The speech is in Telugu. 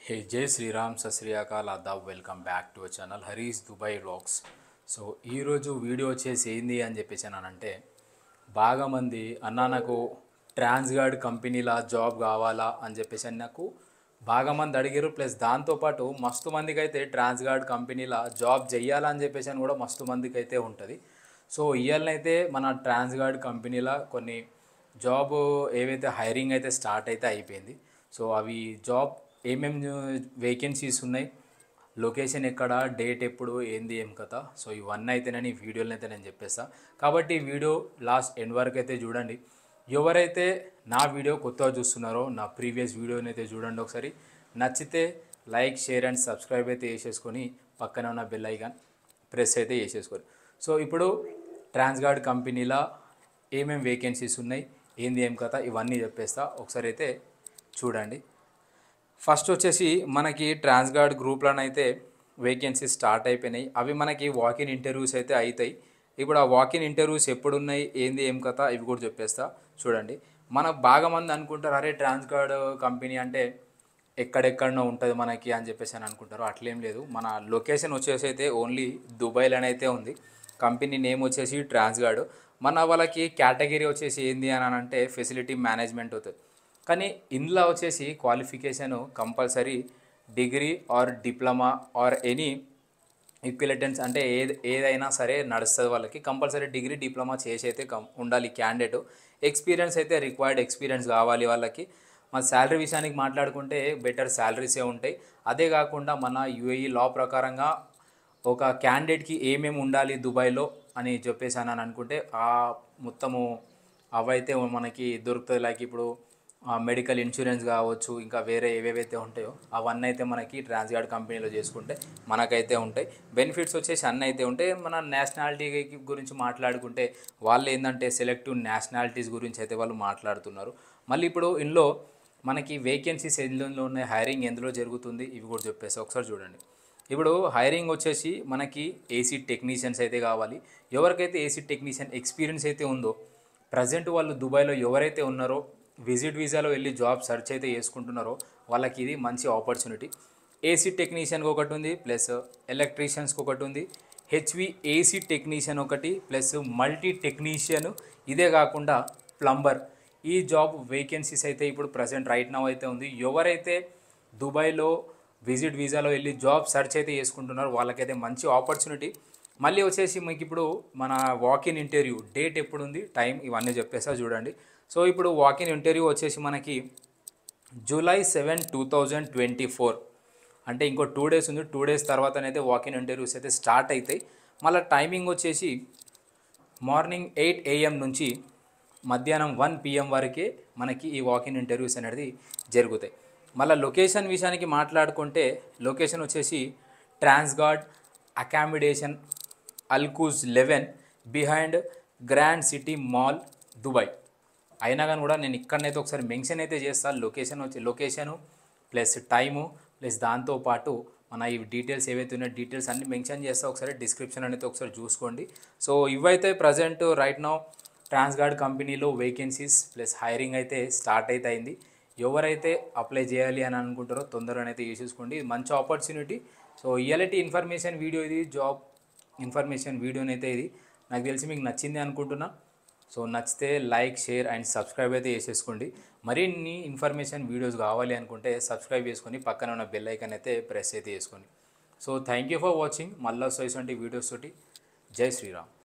హే జై శ్రీరామ్ సశ్రీయాకాల్ అదాబ్ welcome back to channel Haris Dubai vlogs so ఈరోజు వీడియో వచ్చేసి ఏంది అని చెప్పేసి అంటే బాగా మంది అన్న నాకు ట్రాన్స్గార్డ్ కంపెనీలా జాబ్ కావాలా అని చెప్పేసి అని నాకు బాగా మంది అడిగారు ప్లస్ దాంతోపాటు మస్తు మందికి అయితే ట్రాన్స్గార్డ్ కంపెనీలా జాబ్ చెయ్యాలా అని చెప్పేసి అని కూడా మస్తు మందికి అయితే ఉంటుంది సో ఇవాళనైతే మన ట్రాన్స్గార్డ్ కంపెనీలో కొన్ని జాబ్ ఏవైతే హైరింగ్ అయితే స్టార్ట్ అయితే అయిపోయింది సో అవి జాబ్ ఏమేమి వేకెన్సీస్ ఉన్నాయి లొకేషన్ ఎక్కడ డేట్ ఎప్పుడు ఏంది ఏం కథ సో ఇవన్నీ అయితే నేను ఈ వీడియోలో అయితే నేను చెప్పేస్తా కాబట్టి ఈ వీడియో లాస్ట్ ఎండ్ వరకు అయితే చూడండి ఎవరైతే నా వీడియో కొత్తగా చూస్తున్నారో నా ప్రీవియస్ వీడియోని అయితే చూడండి ఒకసారి నచ్చితే లైక్ షేర్ అండ్ సబ్స్క్రైబ్ అయితే చేసేసుకొని పక్కన ఉన్న బెల్ ఐకాన్ ప్రెస్ అయితే చేసేసుకోరు సో ఇప్పుడు ట్రాన్స్గార్డ్ కంపెనీలో ఏమేమి వేకెన్సీస్ ఉన్నాయి ఏంది ఏం కథ ఇవన్నీ చెప్పేస్తా ఒకసారి అయితే చూడండి ఫస్ట్ వచ్చేసి మనకి ట్రాన్స్గార్డ్ గ్రూప్లోనైతే వేకెన్సీస్ స్టార్ట్ అయిపోయినాయి అవి మనకి వాకిన్ ఇంటర్వ్యూస్ అయితే అవుతాయి ఇప్పుడు ఆ వాకిన్ ఇంటర్వ్యూస్ ఎప్పుడు ఉన్నాయి ఏంది ఏం కథ ఇవి కూడా చెప్పేస్తా చూడండి మనకు బాగా మంది అనుకుంటారు అరే ట్రాన్స్గార్డ్ కంపెనీ అంటే ఎక్కడెక్కడనో ఉంటుంది మనకి అని చెప్పేసి అని అనుకుంటారు అట్లేం లేదు మన లొకేషన్ వచ్చేసి అయితే ఓన్లీ దుబాయ్లోనే అయితే ఉంది కంపెనీ నేమ్ వచ్చేసి ట్రాన్స్గార్డ్ మన వాళ్ళకి కేటగిరీ వచ్చేసి ఏంది అని అంటే ఫెసిలిటీ మేనేజ్మెంట్ అవుతుంది కానీ ఇందులో వచ్చేసి qualification compulsory degree or diploma or any equivalence అంటే ఏది ఏదైనా సరే నడుస్తుంది వాళ్ళకి కంపల్సరీ డిగ్రీ డిప్లొమా చేసి అయితే కం ఉండాలి క్యాండిడేట్ ఎక్స్పీరియన్స్ అయితే రిక్వైర్డ్ ఎక్స్పీరియన్స్ కావాలి వాళ్ళకి మన శాలరీ విషయానికి మాట్లాడుకుంటే బెటర్ శాలరీసే ఉంటాయి అదే కాకుండా మన యుఏఈ లా ప్రకారంగా ఒక క్యాండిడేట్కి ఏమేమి ఉండాలి దుబాయ్లో అని చెప్పేసి అని అనుకుంటే ఆ మొత్తము అవైతే మనకి దొరుకుతుంది లైక్ ఇప్పుడు మెడికల్ ఇన్సూరెన్స్ కావచ్చు ఇంకా వేరే ఏవేవైతే ఉంటాయో అవన్నీ అయితే మనకి ట్రాన్స్గార్డ్ కంపెనీలో చేసుకుంటే మనకైతే ఉంటాయి బెనిఫిట్స్ వచ్చేసి అన్నీ అయితే ఉంటాయి మన నేషనాలిటీ గురించి మాట్లాడుకుంటే వాళ్ళు ఏంటంటే సెలెక్టివ్ నేషనాలిటీస్ గురించి అయితే వాళ్ళు మాట్లాడుతున్నారు మళ్ళీ ఇప్పుడు ఇందులో మనకి వేకెన్సీస్ ఎందులో ఉన్నాయి హైరింగ్ ఎందులో జరుగుతుంది ఇవి కూడా చెప్పేసి ఒకసారి చూడండి ఇప్పుడు హైరింగ్ వచ్చేసి మనకి ఏసీ టెక్నీషియన్స్ అయితే కావాలి ఎవరికైతే ఏసీ టెక్నీషియన్ ఎక్స్పీరియన్స్ అయితే ఉందో ప్రజెంట్ వాళ్ళు దుబాయ్లో ఎవరైతే ఉన్నారో విజిట్ వీసాలో వెళ్ళి జాబ్ సెర్చ్ అయితే చేసుకుంటున్నారో వాళ్ళకి ఇది మంచి ఆపర్చునిటీ ఏసీ టెక్నీషియన్కి ఒకటి ఉంది ప్లస్ ఎలక్ట్రీషియన్స్కి ఒకటి ఉంది హెచ్వి ఏసీ టెక్నీషియన్ ఒకటి ప్లస్ మల్టీ టెక్నీషియన్ ఇదే కాకుండా ప్లంబర్ ఈ జాబ్ వేకెన్సీస్ అయితే ఇప్పుడు ప్రజెంట్ రైట్ నౌ అయితే ఉంది ఎవరైతే దుబాయ్లో విజిట్ వీసాలో వెళ్ళి జాబ్ సెర్చ్ అయితే చేసుకుంటున్నారు వాళ్ళకైతే మంచి ఆపర్చునిటీ మళ్ళీ వచ్చేసి మీకు ఇప్పుడు మన వాకిన్ ఇంటర్వ్యూ డేట్ ఎప్పుడు ఉంది టైం ఇవన్నీ చెప్పేసా చూడండి సో ఇప్పుడు వాకిన్ ఇంటర్వ్యూ వచ్చేసి మనకి July seven two thousand twenty four అంటే ఇంకో టూ డేస్ ఉంది టూ డేస్ తర్వాతనైతే వాకిన్ ఇంటర్వ్యూస్ అయితే స్టార్ట్ అవుతాయి మళ్ళీ టైమింగ్ వచ్చేసి మార్నింగ్ ఎయిట్ ఏఎం నుంచి మధ్యాహ్నం వన్ పిఎం వరకే మనకి ఈ వాకిన్ ఇంటర్వ్యూస్ అనేది జరుగుతాయి మళ్ళీ లొకేషన్ విషయానికి మాట్లాడుకుంటే లొకేషన్ వచ్చేసి Transguard accommodation Al Quoz eleven behind Grand City Mall Dubai అయినా కానీ కూడా నేను ఇక్కడనైతే ఒకసారి మెన్షన్ అయితే చేస్తాను లొకేషన్ వచ్చి లొకేషను ప్లస్ టైము ప్లస్ దాంతోపాటు మన ఈ డీటెయిల్స్ ఏవైతే ఉన్నాయో డీటెయిల్స్ అన్ని మెన్షన్ చేస్తా ఒకసారి డిస్క్రిప్షన్ అనేది ఒకసారి చూసుకోండి సో ఇవైతే ప్రజెంట్ రైట్ నౌ ట్రాన్స్గార్డ్ కంపెనీలో వేకెన్సీస్ ప్లస్ హైరింగ్ అయితే స్టార్ట్ అయితే అయింది ఎవరైతే అప్లై చేయాలి అని అనుకుంటారో తొందరగా అయితే చేసేసుకోండి ఇది మంచి ఆపర్చునిటీ సో ఇయలటి ఇన్ఫర్మేషన్ వీడియో ఇది జాబ్ ఇన్ఫర్మేషన్ వీడియోనైతే ఇది నాకు తెలిసి మీకు నచ్చింది అనుకుంటున్నా సో నచ్చితే లైక్ షేర్ అండ్ సబ్స్క్రైబ్ అయితే చేసేసుకోండి మరిన్ని ఇన్ఫర్మేషన్ వీడియోస్ కావాలి అనుకుంటే సబ్స్క్రైబ్ చేసుకొని పక్కన ఉన్న బెల్ ఐకాన్ అయితే ప్రెస్ అయితే చేసుకోండి so thank you for watching మళ్ళీ వస్తాయి వీడియోస్ తోటి జై శ్రీరామ్